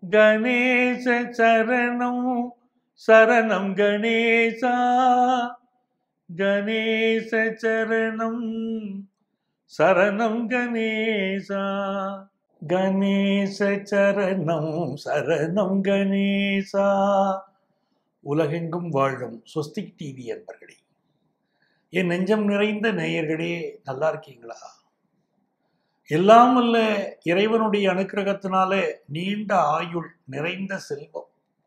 கணேச சரணம் சரணம் கணேசா கணேச சரணம் சரணம் கணேசா கணேச சரணம் சரணம் கணேசா உலகெங்கும் வாழும் ஸ்வஸ்திக் டிவி என்பர்களே என் நெஞ்சம் நிறைந்த நேயர்களே நல்லா இருக்கீங்களா எல்லாம் அல்ல இறைவனுடைய அனுக்கிரகத்தினால நீண்ட ஆயுள் நிறைந்த செல்வம்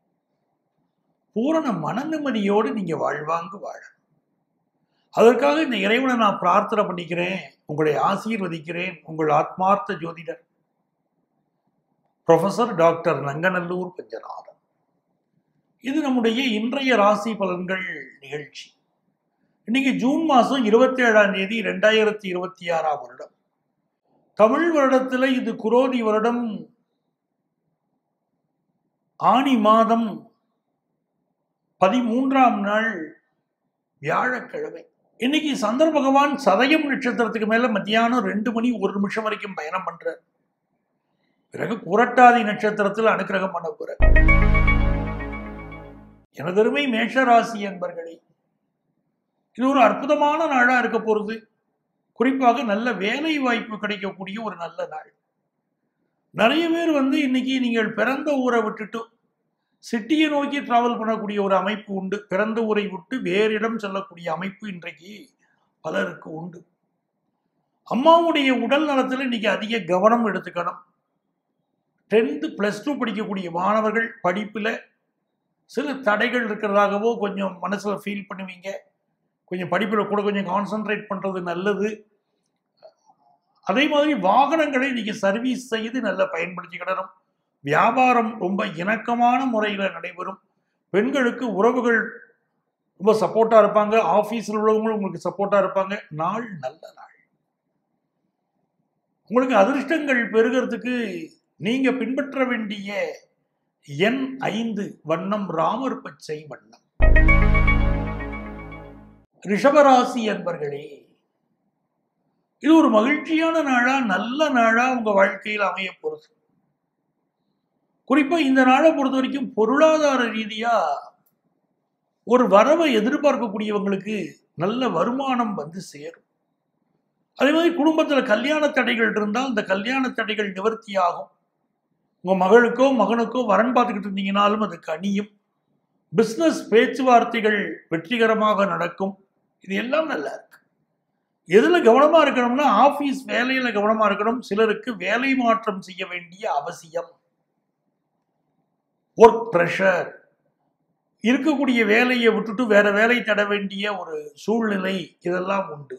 பூரண மன நிம்மதியோடு நீங்க வாழ்வாங்கு வாழ அதற்காக இந்த இறைவனை நான் பிரார்த்தனை பண்ணிக்கிறேன் உங்களை ஆசீர்வதிக்கிறேன் உங்கள் ஆத்மார்த்த ஜோதிடர் ப்ரொஃபசர் டாக்டர் நங்கநல்லூர் பஞ்சநாதன் இது நம்முடைய இன்றைய ராசி பலன்கள் நிகழ்ச்சி இன்னைக்கு ஜூன் மாதம் இருபத்தி ஏழாம் தேதி ரெண்டாயிரத்தி இருபத்தி ஆறாம் வருடம் தமிழ் வருடத்தில் இது குரோதி வருடம் ஆணி மாதம் பதிமூன்றாம் நாள் வியாழக்கிழமை இன்னைக்கு சந்திர பகவான் சதயம் நட்சத்திரத்துக்கு மேல மத்தியானம் ரெண்டு மணி ஒரு நிமிஷம் வரைக்கும் பயணம் பண்றார் பிறகு புரட்டாதி நட்சத்திரத்தில் அனுக்கிரகம் பண்ண போற எனதருமை மேஷராசி என்பர்களே இது ஒரு அற்புதமான நாளா இருக்க போறது குறிப்பாக நல்ல வேலை வாய்ப்பு கிடைக்கக்கூடிய ஒரு நல்ல நாள் நிறைய பேர் வந்து இன்னைக்கு நீங்கள் பிறந்த ஊரை விட்டுட்டு சிட்டியை நோக்கி டிராவல் பண்ணக்கூடிய ஒரு அமைப்பு உண்டு பிறந்த ஊரை விட்டு வேறு இடம் செல்லக்கூடிய அமைப்பு இன்றைக்கு பலருக்கு உண்டு அம்மாவுடைய உடல் நலத்தில் இன்னைக்கு அதிக கவனம் எடுத்துக்கணும் டென்த்து ப்ளஸ் டூ படிக்கக்கூடிய மாணவர்கள் படிப்பில் சில தடைகள் இருக்கிறதாகவோ கொஞ்சம் மனசில் ஃபீல் பண்ணுவீங்க கொஞ்சம் படிப்பில் கூட கொஞ்சம் கான்சென்ட்ரேட் பண்ணுறது நல்லது அதே மாதிரி வாகனங்களை இன்னைக்கு சர்வீஸ் செய்து நல்லா பயன்படுத்திக்கிடணும் வியாபாரம் ரொம்ப இணக்கமான முறையில் நடைபெறும் பெண்களுக்கு உறவுகள் ரொம்ப சப்போர்ட்டாக இருப்பாங்க ஆஃபீஸில் உள்ளவங்களும் உங்களுக்கு சப்போர்ட்டாக இருப்பாங்க நாள் நல்ல நாள் உங்களுக்கு அதிர்ஷ்டங்கள் பெருகிறதுக்கு நீங்க பின்பற்ற வேண்டிய எண் ஐந்து வண்ணம் ராமர் பச்சை வண்ணம் ரிஷபராசி என்பர்களே இது ஒரு மகிழ்ச்சியான நாளா நல்ல நாளா உங்க வாழ்க்கையில் அமைய போறது குறிப்பா இந்த நாளை பொறுத்த வரைக்கும் பொருளாதார ரீதியா ஒரு வரவை எதிர்பார்க்கக்கூடியவங்களுக்கு நல்ல வருமானம் வந்து சேரும் அதே மாதிரி குடும்பத்தில் கல்யாண தடைகள் இருந்தால் இந்த கல்யாண தடைகள் நிவர்த்தி ஆகும் உங்க மகளுக்கோ மகனுக்கோ வரன் பார்த்துக்கிட்டு இருந்தீங்கனாலும் அது கனியும் பிஸ்னஸ் பேச்சுவார்த்தைகள் வெற்றிகரமாக நடக்கும் இது எல்லாம் நல்லா இருக்கு எதுல கவனமா இருக்கணும்னா ஆபீஸ் வேலையில கவனமா இருக்கணும் சிலருக்கு வேலை மாற்றம் செய்ய வேண்டிய அவசியம் ஒர்க் ப்ரெஷர் இருக்கக்கூடிய வேலையை விட்டுட்டு வேற வேலை தட வேண்டிய ஒரு சூழ்நிலை இதெல்லாம் உண்டு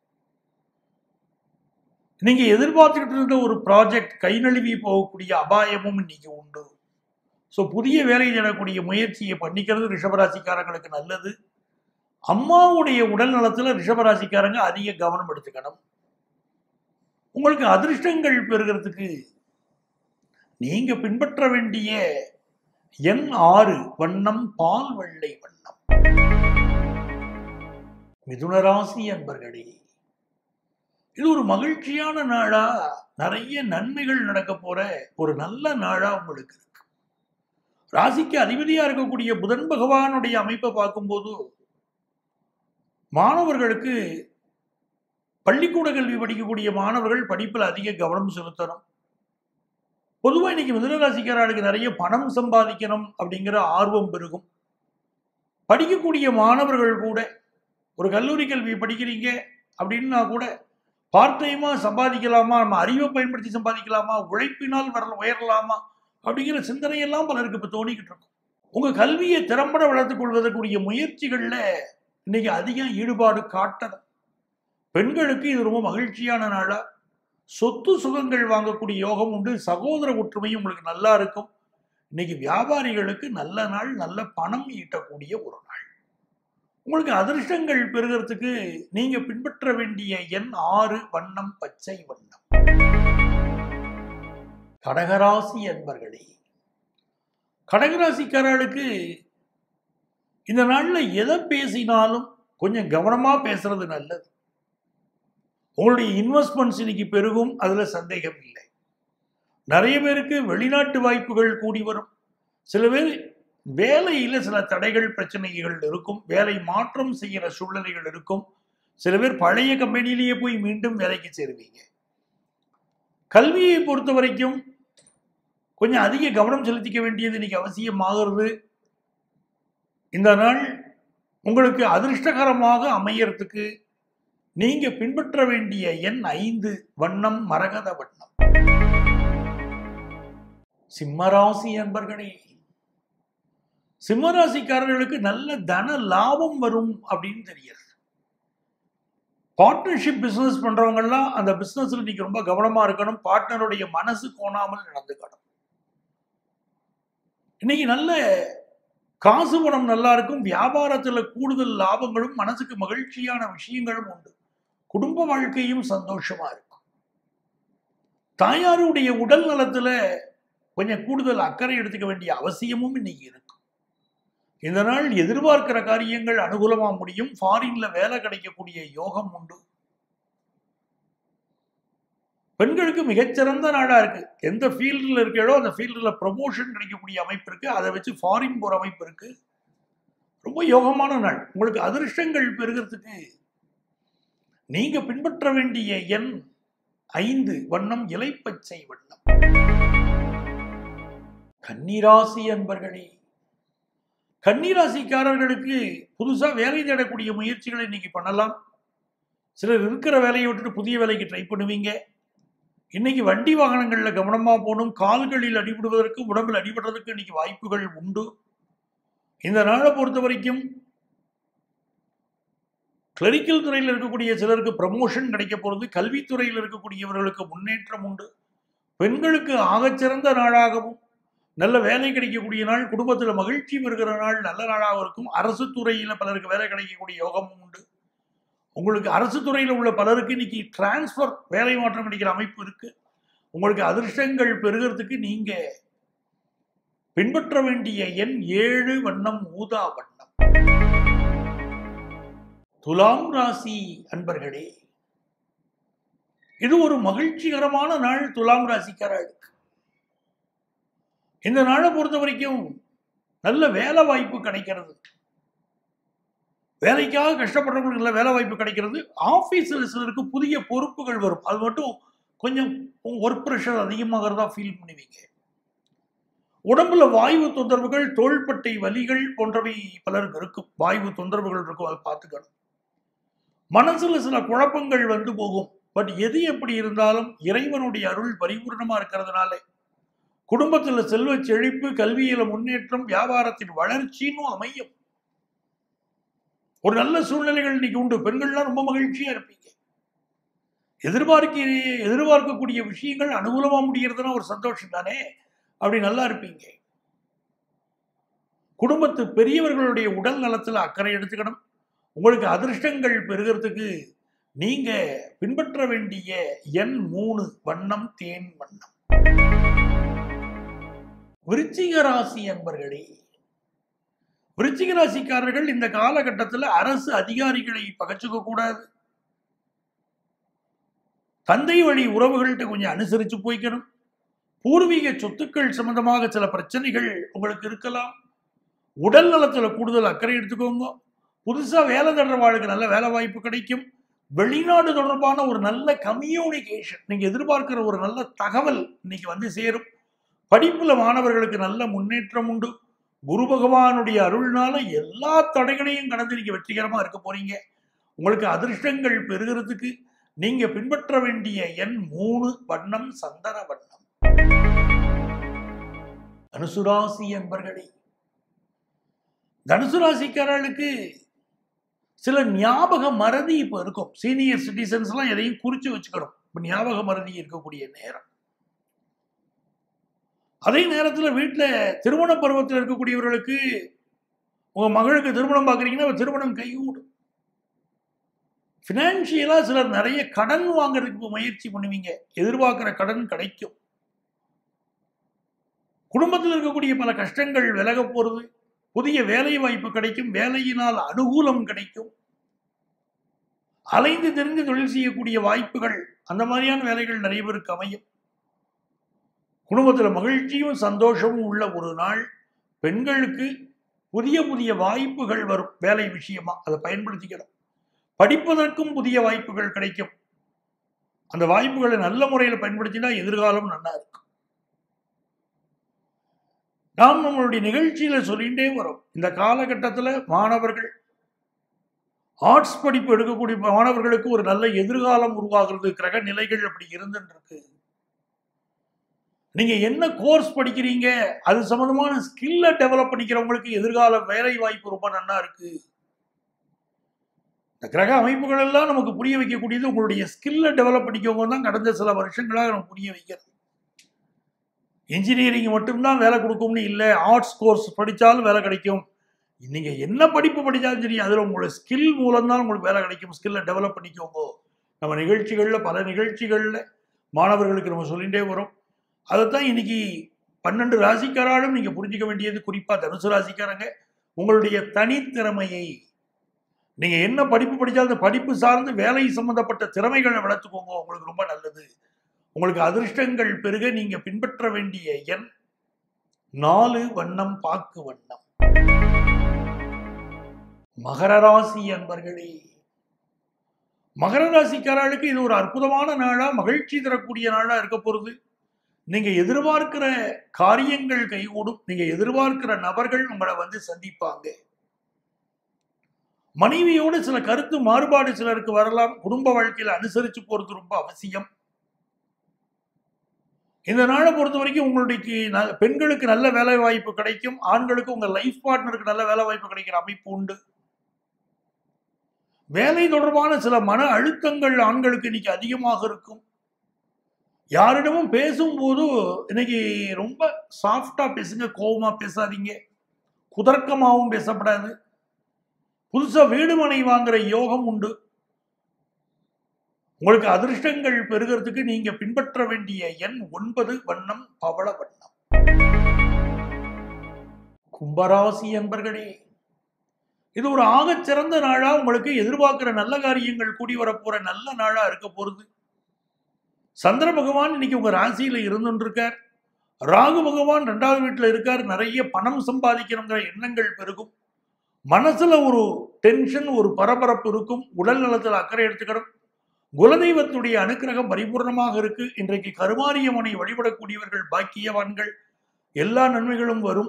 நீங்க எதிர்பார்த்துக்கிட்டு இருந்த ஒரு ப்ராஜெக்ட் கை நழுவி போகக்கூடிய அபாயமும் இன்னைக்கு உண்டு ஸோ புதிய வேலை தேடக்கூடிய முயற்சியை பண்ணிக்கிறது ரிஷபராசிக்காரங்களுக்கு நல்லது அம்மாவுடைய உடல் நலத்துல ரிஷபராசிக்காரங்க அதிக கவனம் எடுத்துக்கணும் உங்களுக்கு அதிர்ஷ்டங்கள் பெறுகிறதுக்கு நீங்க பின்பற்ற வேண்டிய எண் ஆறு வண்ணம் பால் வெள்ளை வண்ணம் மிதுனராசி அன்பர்களே இது ஒரு மகிழ்ச்சியான நாளா நிறைய நன்மைகள் நடக்க போற ஒரு நல்ல நாளா உங்களுக்கு இருக்கு ராசிக்கு அதிபதியா இருக்கக்கூடிய புதன் பகவானுடைய அமைப்பை பார்க்கும்போது மாணவர்களுக்கு பள்ளிக்கூட கல்வி படிக்கக்கூடிய மாணவர்கள் படிப்பில் அதிக கவனம் செலுத்தணும் பொதுவாக இன்னைக்கு மிதனராசிக்காரர்களுக்கு நிறைய பணம் சம்பாதிக்கணும் அப்படிங்கிற ஆர்வம் பெருகும் படிக்கக்கூடிய மாணவர்கள் கூட ஒரு கல்லூரி கல்வி படிக்கிறீங்க அப்படின்னா கூட பார்ட் டைமா சம்பாதிக்கலாமா நம்ம அறிவை பயன்படுத்தி சம்பாதிக்கலாமா உழைப்பினால் வர உயரலாமா அப்படிங்கிற சிந்தனையெல்லாம் பலருக்கு இப்போ தோணிக்கிட்டு இருக்கும் உங்க கல்வியை திறம்பட வளர்த்துக் கொள்வதற்குரிய முயற்சிகள்ல இன்னைக்கு அதிகம் ஈடுபாடு காட்டணும் பெண்களுக்கு இது ரொம்ப மகிழ்ச்சியான நாளா சொத்து சுகங்கள் வாங்கக்கூடிய யோகம் உண்டு சகோதர ஒற்றுமையும் உங்களுக்கு நல்லா இருக்கும் இன்னைக்கு வியாபாரிகளுக்கு நல்ல நாள் நல்ல பணம் ஈட்டக்கூடிய ஒரு நாள் உங்களுக்கு அதிர்ஷ்டங்கள் பெறுகிறதுக்கு நீங்க பின்பற்ற வேண்டிய எண் ஆறு வண்ணம் பச்சை வண்ணம் கடகராசி அன்பர்களே கடகராசிக்காரர்களுக்கு இந்த நாள்ல எதை பேசினாலும் கொஞ்சம் கவனமா பேசுறது நல்லது உங்களுடைய இன்வெஸ்ட்மெண்ட்ஸ் இன்னைக்கு பெருகும் அதுல சந்தேகம் இல்லை நிறைய பேருக்கு வெளிநாட்டு வாய்ப்புகள் கூடி வரும் சில பேர் வேலையில் சில தடைகள் பிரச்சனைகள் இருக்கும் வேலை மாற்றம் செய்கிற சூழ்நிலைகள் இருக்கும் சில பேர் பழைய கம்பெனிலேயே போய் மீண்டும் வேலைக்கு சேருவீங்க கல்வியை பொறுத்த வரைக்கும் கொஞ்சம் அதிக கவனம் செலுத்திக்க வேண்டியது இன்னைக்கு அவசியமாகிறது இந்த நாள் உங்களுக்கு அதிர்ஷ்டகரமாக அமையறதுக்கு நீங்க பின்பற்ற வேண்டிய எண் ஐந்து வண்ணம் மரகத வண்ணம் சிம்மராசி அன்பர்களே சிம்மராசிக்காரர்களுக்கு நல்ல தன லாபம் வரும் அப்படின்னு தெரியுது பார்ட்னர்ஷிப் பிசினஸ் பண்றவங்கலாம் அந்த பிசினஸ்ல நீங்க ரொம்ப கவனமா இருக்கணும் பார்ட்னருடைய மனசு கோணாமல் நடந்துக்கணும் இன்னைக்கு நல்ல காசு பணம் நல்லா இருக்கும் வியாபாரத்துல கூடுதல் லாபங்களும் மனசுக்கு மகிழ்ச்சியான விஷயங்களும் உண்டு குடும்ப வாழ்க்கையும் சந்தோஷமா இருக்கும் தாயாருடைய உடல் நலத்துல கொஞ்சம் கூடுதல் அக்கறை எடுத்துக்க வேண்டிய அவசியமும் இன்னைக்கு இருக்கும் இந்த நாள் எதிர்பார்க்கிற காரியங்கள் அனுகூலமா முடியும் ஃபாரின்ல வேலை கிடைக்கக்கூடிய யோகம் உண்டு பெண்களுக்கு மிகச்சிறந்த நாடா இருக்கு எந்த ஃபீல்டில் இருக்கோ அந்த ஃபீல்டில் ப்ரமோஷன் கிடைக்கக்கூடிய அமைப்பு இருக்கு அதை வச்சு ஃபாரின் போற அமைப்பு இருக்கு ரொம்ப யோகமான நாள் உங்களுக்கு அதிர்ஷ்டங்கள் பெறுகிறதுக்கு நீங்க பின்பற்ற வேண்டிய எண் ஐந்து வண்ணம் இலைப்பச்சை வண்ணம் கன்னிராசி அன்பர்களே கன்னிராசிக்காரர்களுக்கு புதுசா வேலை தேடக்கூடிய முயற்சிகளை இன்னைக்கு பண்ணலாம் சிலர் இருக்கிற வேலையை விட்டுட்டு புதிய வேலைக்கு ட்ரை பண்ணுவீங்க இன்னைக்கு வண்டி வாகனங்கள்ல கவனமா போகணும் கால்களில் அடிபடுவதற்கு உடம்பில் அடிபடுறதுக்கு இன்னைக்கு வாய்ப்புகள் உண்டு இந்த நாளை பொறுத்த வரைக்கும் கிளரிக்கல் துறையில் இருக்கக்கூடிய சிலருக்கு ப்ரமோஷன் கிடைக்க போகிறது கல்வித்துறையில் இருக்கக்கூடியவர்களுக்கு முன்னேற்றம் உண்டு பெண்களுக்கு ஆகச்சிறந்த நாளாகவும் நல்ல வேலை கிடைக்கக்கூடிய நாள் குடும்பத்தில் மகிழ்ச்சி வருகிற நாள் நல்ல நாளாக இருக்கும் அரசு துறையில் பலருக்கு வேலை கிடைக்கக்கூடிய யோகமும் உண்டு உங்களுக்கு அரசு துறையில் உள்ள பலருக்கு இன்னைக்கு டிரான்ஸ்ஃபர் வேலை மாற்றம் கிடைக்கிற அமைப்பு இருக்கு உங்களுக்கு அதிர்ஷ்டங்கள் பெறுகிறதுக்கு நீங்க பின்பற்ற வேண்டிய எண் ஏழு வண்ணம் ஊதா வண்ணம் துலாம் ராசி அன்பர்களே இது ஒரு மகிழ்ச்சிகரமான நாள் துலாம் ராசிக்காரர்களுக்கு இந்த நாளை பொறுத்த வரைக்கும் நல்ல வேலை வாய்ப்பு கிடைக்கிறது வேலைக்காக கஷ்டப்படுறவங்களுக்கு நல்ல வேலை வாய்ப்பு கிடைக்கிறது ஆஃபீஸில் சிலருக்கு புதிய பொறுப்புகள் வரும் அது மட்டும் கொஞ்சம் ஒர்க் ப்ரெஷர் அதிகமாகிறதா ஃபீல் பண்ணுவீங்க உடம்புல வாயு தொந்தரவுகள் தோள்பட்டை வலிகள் போன்றவை பலருக்கு இருக்கும் வாயு தொந்தரவுகள் இருக்கும் அதை பார்த்துக்கணும் மனசுல சில குழப்பங்கள் வந்து போகும் பட் எது எப்படி இருந்தாலும் இறைவனுடைய அருள் பரிபூர்ணமா இருக்கிறதுனால குடும்பத்துல செல்வ செழிப்பு கல்வியில முன்னேற்றம் வியாபாரத்தின் வளர்ச்சின்னு அமையும் ஒரு நல்ல சூழ்நிலைகள் இன்னைக்கு உண்டு பெண்கள்லாம் ரொம்ப மகிழ்ச்சியா இருப்பீங்க எதிர்பார்க்க எதிர்பார்க்கக்கூடிய விஷயங்கள் அனுகூலமா முடிகிறதுனா ஒரு சந்தோஷம் தானே அப்படி நல்லா இருப்பீங்க குடும்பத்து பெரியவர்களுடைய உடல் நலத்துல அக்கறை எடுத்துக்கணும் உங்களுக்கு அதிர்ஷ்டங்கள் பெறுகிறதுக்கு நீங்க பின்பற்ற வேண்டிய எண் மூணு வண்ணம் தேன் வண்ணம் விருச்சிக ராசி அன்பர்களே விருச்சிக ராசிக்காரர்கள் இந்த காலகட்டத்தில் அரசு அதிகாரிகளை பகச்சுக்க கூடாது தந்தை வழி உறவுகள்கிட்ட கொஞ்சம் அனுசரிச்சு போய்க்கணும் பூர்வீக சொத்துக்கள் சம்பந்தமாக சில பிரச்சனைகள் உங்களுக்கு இருக்கலாம் உடல் நலத்துல கூடுதல் அக்கறை எடுத்துக்கோங்க புதுசா வேலை தேடுறவாளுக்கு நல்ல வேலை வாய்ப்பு கிடைக்கும் வெளிநாடு தொடர்பான ஒரு நல்ல கம்யூனிகேஷன் நீங்க எதிர்பார்க்கிற ஒரு நல்ல தகவல் இன்னைக்கு வந்து சேரும் படிப்புல மாணவர்களுக்கு நல்ல முன்னேற்றம் உண்டு குரு பகவானுடைய அருள்னால எல்லா தடைகளையும் கடந்து நீங்க வெற்றிகரமா இருக்க போறீங்க உங்களுக்கு அதிர்ஷ்டங்கள் பெறுகிறதுக்கு நீங்க பின்பற்ற வேண்டிய எண் மூணு வண்ணம் சந்தன வண்ணம் தனுசு ராசி என்பர்களே தனுசு ராசிக்காரர்களுக்கு சில ஞாபக மறதி இப்போ இருக்கும் சீனியர் சிட்டிசன்ஸ்லாம் எதையும் குறிச்சு வச்சுக்கணும் இப்போ ஞாபக மறதி இருக்கக்கூடிய நேரம் அதே நேரத்தில் வீட்டில் திருமண பருவத்தில் இருக்கக்கூடியவர்களுக்கு உங்கள் மகளுக்கு திருமணம் பார்க்குறீங்கன்னா திருமணம் கைகூடும் ஃபினான்ஷியலாக சிலர் நிறைய கடன் வாங்குறதுக்கு முயற்சி பண்ணுவீங்க எதிர்பார்க்குற கடன் கிடைக்கும் குடும்பத்தில் இருக்கக்கூடிய பல கஷ்டங்கள் விலக போகிறது புதிய வேலை வாய்ப்பு கிடைக்கும் வேலையினால் அனுகூலம் கிடைக்கும் அலைந்து தெரிந்து தொழில் செய்யக்கூடிய வாய்ப்புகள் அந்த மாதிரியான வேலைகள் நிறைய பேருக்கு அமையும் குடும்பத்தில் மகிழ்ச்சியும் சந்தோஷமும் உள்ள ஒரு நாள் பெண்களுக்கு புதிய புதிய வாய்ப்புகள் வரும் வேலை விஷயமா அதை பயன்படுத்திக்கணும் படிப்பதற்கும் புதிய வாய்ப்புகள் கிடைக்கும் அந்த வாய்ப்புகளை நல்ல முறையில் பயன்படுத்தினா எதிர்காலம் நல்லா இருக்கும் நாம் நம்மளுடைய நிகழ்ச்சியில சொல்லிகிட்டே வரோம் இந்த காலகட்டத்தில் மாணவர்கள் ஆர்ட்ஸ் படிப்பு எடுக்கக்கூடிய மாணவர்களுக்கு ஒரு நல்ல எதிர்காலம் உருவாகிறது கிரக நிலைகள் அப்படி இருந்துட்டு இருக்கு நீங்க என்ன கோர்ஸ் படிக்கிறீங்க அது சம்பந்தமான ஸ்கில்ல டெவலப் பண்ணிக்கிறவங்களுக்கு எதிர்கால வேலை வாய்ப்பு ரொம்ப நல்லா இருக்கு இந்த கிரக அமைப்புகள் எல்லாம் நமக்கு புரிய வைக்கக்கூடியது உங்களுடைய ஸ்கில்ல டெவலப் பண்ணிக்கவங்க தான் கடந்த சில வருஷங்களாக நமக்கு புரிய வைக்கிறது இன்ஜினியரிங் மட்டும்தான் வேலை கொடுக்கும்னு இல்லை ஆர்ட்ஸ் கோர்ஸ் படித்தாலும் வேலை கிடைக்கும் நீங்க என்ன படிப்பு படித்தாலும் சரி அதில் உங்களோட ஸ்கில் மூலம்தான் உங்களுக்கு வேலை கிடைக்கும் ஸ்கில்லை டெவலப் பண்ணிக்கோங்க நம்ம நிகழ்ச்சிகளில் பல நிகழ்ச்சிகளில் மாணவர்களுக்கு நம்ம சொல்லிகிட்டே வரோம் அதைத்தான் இன்னைக்கு பன்னெண்டு ராசிக்காராலும் நீங்க புரிஞ்சுக்க வேண்டியது குறிப்பா தனுசு ராசிக்காரங்க உங்களுடைய தனித்திறமையை நீங்க என்ன படிப்பு படிச்சாலும் அந்த படிப்பு சார்ந்து வேலை சம்பந்தப்பட்ட திறமைகளை வளர்த்துக்கோங்க உங்களுக்கு ரொம்ப நல்லது உங்களுக்கு அதிர்ஷ்டங்கள் பெருக நீங்க பின்பற்ற வேண்டிய எண் நாலு வண்ணம் பாக்கு வண்ணம் மகர ராசி அன்பர்களே மகர ராசிக்காரர்களுக்கு இது ஒரு அற்புதமான நாளா மகிழ்ச்சி தரக்கூடிய நாளா இருக்க போறது நீங்க எதிர்பார்க்கிற காரியங்கள் கைகூடும் நீங்க எதிர்பார்க்கிற நபர்கள் உங்களை வந்து சந்திப்பாங்க மனைவியோடு சில கருத்து மாறுபாடு சிலருக்கு வரலாம் குடும்ப வாழ்க்கையில அனுசரிச்சு போறது ரொம்ப அவசியம் இந்த நாளை பொறுத்த வரைக்கும் உங்களுடைய பெண்களுக்கு நல்ல வேலை வாய்ப்பு கிடைக்கும் ஆண்களுக்கு உங்க லைஃப் பார்ட்னருக்கு நல்ல வேலை வாய்ப்பு கிடைக்கிற அமைப்பு உண்டு வேலை தொடர்பான சில மன அழுத்தங்கள் ஆண்களுக்கு இன்னைக்கு அதிகமாக இருக்கும் யாரிடமும் பேசும்போது இன்னைக்கு ரொம்ப சாஃப்டா பேசுங்க கோபமா பேசாதீங்க குதர்க்கமாகவும் பேசப்படாது புதுசா வீடு மனை வாங்குற யோகம் உண்டு உங்களுக்கு அதிர்ஷ்டங்கள் பெறுகிறதுக்கு நீங்க பின்பற்ற வேண்டிய எண் ஒன்பது வண்ணம் பவள வண்ணம் கும்பராசி என்பர்களே இது ஒரு ஆகச் சிறந்த நாளா உங்களுக்கு எதிர்பார்க்கிற நல்ல காரியங்கள் கூடி வரப்போற நல்ல நாளா இருக்க போறது சந்திர பகவான் இன்னைக்கு உங்க ராசியில இருந்துட்டு இருக்கார் ராகு பகவான் ரெண்டாவது வீட்டுல இருக்கார் நிறைய பணம் சம்பாதிக்கணுங்கிற எண்ணங்கள் பெருகும் மனசுல ஒரு டென்ஷன் ஒரு பரபரப்பு இருக்கும் உடல் நலத்தில் அக்கறை எடுத்துக்கணும் குலதெய்வத்துடைய அனுக்கிரகம் பரிபூர்ணமாக இருக்கு இன்றைக்கு கருமாரியம்மனை வழிபடக்கூடியவர்கள் பாக்கியவான்கள் எல்லா நன்மைகளும் வரும்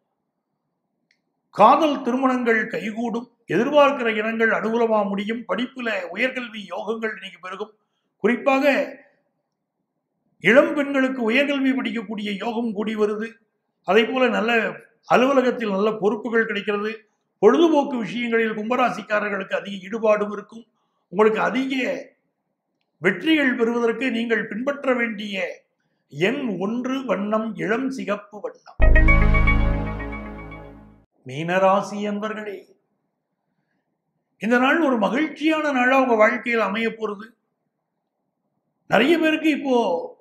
காதல் திருமணங்கள் கைகூடும் எதிர்பார்க்கிற இனங்கள் அனுகூலமா முடியும் படிப்புல உயர்கல்வி யோகங்கள் இன்னைக்கு பெருகும் குறிப்பாக இளம் பெண்களுக்கு உயர்கல்வி படிக்கக்கூடிய யோகம் கூடி வருது அதே போல நல்ல அலுவலகத்தில் நல்ல பொறுப்புகள் கிடைக்கிறது பொழுதுபோக்கு விஷயங்களில் கும்பராசிக்காரர்களுக்கு அதிக ஈடுபாடும் இருக்கும் உங்களுக்கு அதிக வெற்றிகள் பெறுவதற்கு நீங்கள் பின்பற்ற வேண்டிய எண் ஒன்று வண்ணம் இளம் சிகப்பு வண்ணம் மீனராசி என்பர்களே இந்த நாள் ஒரு மகிழ்ச்சியான நாளா உங்க வாழ்க்கையில் அமைய போறது நிறைய பேருக்கு இப்போ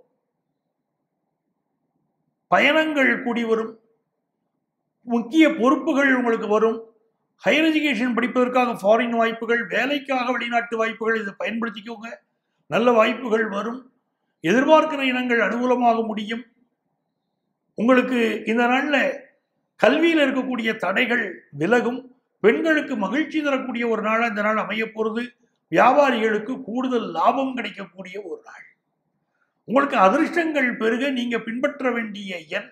பயணங்கள் கூடி வரும் முக்கிய பொறுப்புகள் உங்களுக்கு வரும் ஹையர் எஜுகேஷன் படிப்பதற்காக ஃபாரின் வாய்ப்புகள் வேலைக்காக வெளிநாட்டு வாய்ப்புகள் இதை பயன்படுத்திக்கோங்க நல்ல வாய்ப்புகள் வரும் எதிர்பார்க்கிற இனங்கள் அனுகூலமாக முடியும் உங்களுக்கு இந்த நாளில் கல்வியில் இருக்கக்கூடிய தடைகள் விலகும் பெண்களுக்கு மகிழ்ச்சி தரக்கூடிய ஒரு நாளாக இந்த நாள் அமைய போகிறது வியாபாரிகளுக்கு கூடுதல் லாபம் கிடைக்கக்கூடிய ஒரு நாள் உங்களுக்கு அதிர்ஷ்டங்கள் பெருக நீங்க பின்பற்ற வேண்டிய எண்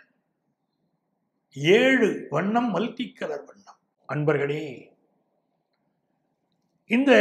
ஏழு வண்ணம் மல்டி கலர் வண்ணம் அன்பர்களே இந்த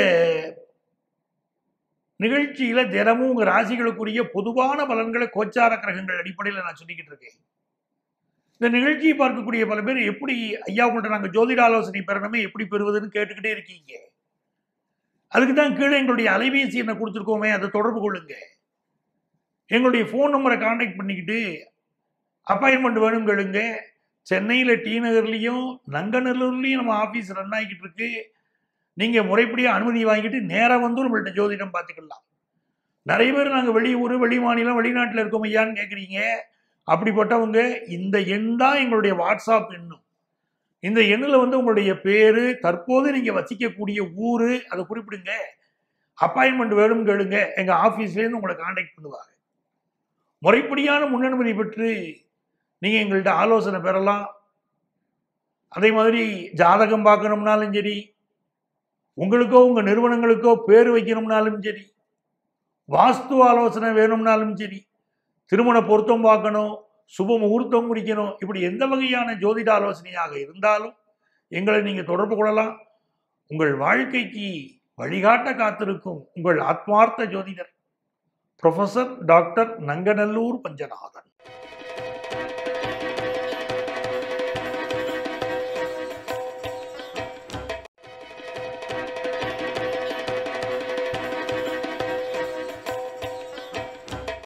நிகழ்ச்சியில தினமும் உங்க ராசிகளுக்குரிய பொதுவான பலன்களை கோச்சார கிரகங்கள் அடிப்படையில் நான் சொல்லிக்கிட்டு இருக்கேன் இந்த நிகழ்ச்சியை பார்க்கக்கூடிய பல பேர் எப்படி ஐயா உங்கள்கிட்ட நாங்கள் ஜோதிட ஆலோசனை பெறணுமே எப்படி பெறுவதுன்னு கேட்டுக்கிட்டே இருக்கீங்க அதுக்கு தான் கீழே எங்களுடைய அலைபேசி என்ன கொடுத்துருக்கோமே அதை தொடர்பு கொள்ளுங்க எங்களுடைய ஃபோன் நம்பரை காண்டாக்ட் பண்ணிக்கிட்டு அப்பாயின்மெண்ட் வேணும் கேளுங்க சென்னையில் டி நகர்லேயும் நங்கநல்லூர்லேயும் நம்ம ஆஃபீஸ் ரன் ஆகிக்கிட்டு இருக்கு நீங்கள் முறைப்படியாக அனுமதி வாங்கிட்டு நேராக வந்து நம்மள்ட்ட ஜோதிடம் பார்த்துக்கலாம் நிறைய பேர் நாங்கள் வெளியூர் வெளி மாநிலம் வெளிநாட்டில் இருக்கோம் ஐயான்னு கேட்குறீங்க அப்படிப்பட்டவங்க இந்த எண் தான் எங்களுடைய வாட்ஸ்அப் எண்ணும் இந்த எண்ணில் வந்து உங்களுடைய பேர் தற்போது நீங்கள் வசிக்கக்கூடிய ஊர் அதை குறிப்பிடுங்க அப்பாயின்மெண்ட் வேணும் கேளுங்க எங்கள் ஆஃபீஸ்லேருந்து உங்களை காண்டாக்ட் பண்ணுவாங்க முறைப்படியான முன்னனுமதி பெற்று நீங்கள் எங்கள்கிட்ட ஆலோசனை பெறலாம் அதே மாதிரி ஜாதகம் பார்க்கணும்னாலும் சரி உங்களுக்கோ உங்கள் நிறுவனங்களுக்கோ பேர் வைக்கணும்னாலும் சரி வாஸ்து ஆலோசனை வேணும்னாலும் சரி திருமண பொருத்தம் பார்க்கணும் சுப முகூர்த்தம் முடிக்கணும் இப்படி எந்த வகையான ஜோதிட ஆலோசனையாக இருந்தாலும் எங்களை நீங்கள் தொடர்பு கொள்ளலாம் உங்கள் வாழ்க்கைக்கு வழிகாட்ட காத்திருக்கும் உங்கள் ஆத்மார்த்த ஜோதிடர் ப்ரொஃபசர் டாக்டர் நங்கநல்லூர் பஞ்சநாதன்